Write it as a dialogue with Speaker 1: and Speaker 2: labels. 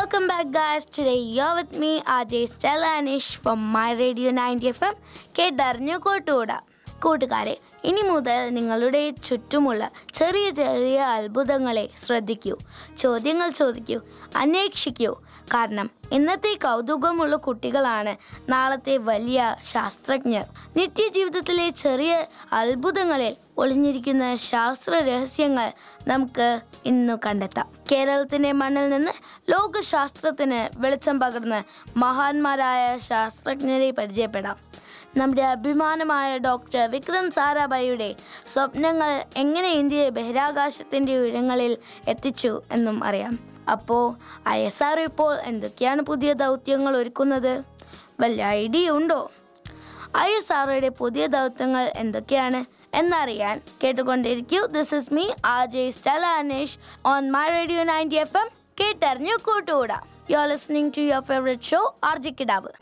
Speaker 1: Welcome back, guys. Today you're with me, RJ Stella Anish from My Radio 90 FM. കേട്ടറിഞ്ഞു കൂട്ടുകൂട കൂട്ടുകാരെ ഇനി മുതൽ നിങ്ങളുടെ ചുറ്റുമുള്ള ചെറിയ ചെറിയ അത്ഭുതങ്ങളെ ശ്രദ്ധിക്കൂ ചോദ്യങ്ങൾ ചോദിക്കൂ അന്വേഷിക്കൂ കാരണം ഇന്നത്തെ കൗതുകമുള്ള കുട്ടികളാണ് നാളത്തെ വലിയ ശാസ്ത്രജ്ഞർ നിത്യജീവിതത്തിലെ ചെറിയ അത്ഭുതങ്ങളിൽ ഒളിഞ്ഞിരിക്കുന്ന ശാസ്ത്ര രഹസ്യങ്ങൾ നമുക്ക് ഇന്നു കണ്ടെത്താം കേരളത്തിന്റെ മണ്ണിൽ നിന്ന് ലോകശാസ്ത്രത്തിന് വെളിച്ചം പകർന്ന് മഹാന്മാരായ ശാസ്ത്രജ്ഞരെ പരിചയപ്പെടാം നമ്മുടെ അഭിമാനമായ ഡോക്ടർ വിക്രം സാരാഭായിയുടെ സ്വപ്നങ്ങൾ എങ്ങനെ ഇന്ത്യയെ ബഹിരാകാശത്തിൻ്റെ ഉയരങ്ങളിൽ എത്തിച്ചു എന്നും അറിയാം അപ്പോൾ ഐ എസ് ആർ ഇപ്പോൾ എന്തൊക്കെയാണ് പുതിയ ദൗത്യങ്ങൾ ഒരുക്കുന്നത് വല്ല ഐഡിയ ഉണ്ടോ ഐ എസ് ആർഒയുടെ പുതിയ ദൗത്യങ്ങൾ എന്തൊക്കെയാണ് എന്നറിയാൻ കേട്ടുകൊണ്ടിരിക്കൂ this is me R J Stella Anesh on my radio ninety F M കേട്ടറിഞ്ഞു കൂട്ടുകൂടാ you are listening to your favourite show R J കിടാവ്